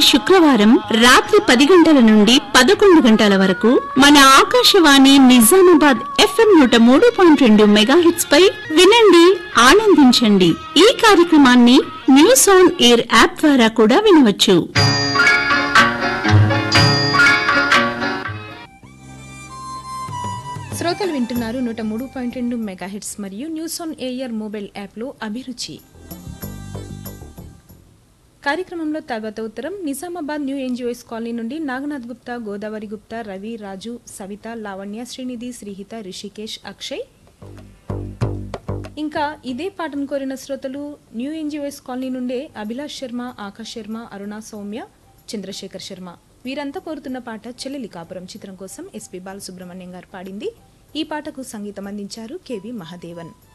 శుక్రవారం రాత్రి పది గంటల నుండి పదకొండు గంటల వరకు మన ఆకాశవాణి నిజామాబాద్ ఎఫ్ఎం నూట మూడు పాయింట్ రెండు మెగాహిట్స్ పై వినండి ఆనందించండి ఈ కార్యక్రమాన్ని న్యూస్ ఆన్ ఎయిర్ యాప్ ద్వారా కూడా వినవచ్చు శ్రోతలు వింటున్నారు నూట మూడు పాయింట్ రెండు మెగాహిట్స్ మరియు న్యూస్ ఆన్ ఎయిర్ మొబైల్ యాప్లో అభిరుచి కార్యక్రమంలో తర్వాత ఉత్తరం నిజామాబాద్ న్యూ ఎన్జిఓఎస్ కాలనీ నుండి నాగనాథ్ గుప్తా గోదావరి గుప్తా రవి రాజు సవిత లావణ్య శ్రీనిధి శ్రీహిత రిషికేష్ అక్షయ్ ఇంకా ఇదే పాటను కోరిన శ్రోతలు న్యూ ఎన్జిఓఎస్ కాలనీ నుండే అభిలాష్ శర్మ ఆకాష్ శర్మ అరుణ సౌమ్య చంద్రశేఖర్ శర్మ వీరంతా కోరుతున్న పాట చెల్లెలి కాపురం చిత్రం కోసం ఎస్పి బాలసుబ్రహ్మణ్యం గారు పాడింది ఈ పాటకు సంగీతం అందించారు కెవి మహాదేవన్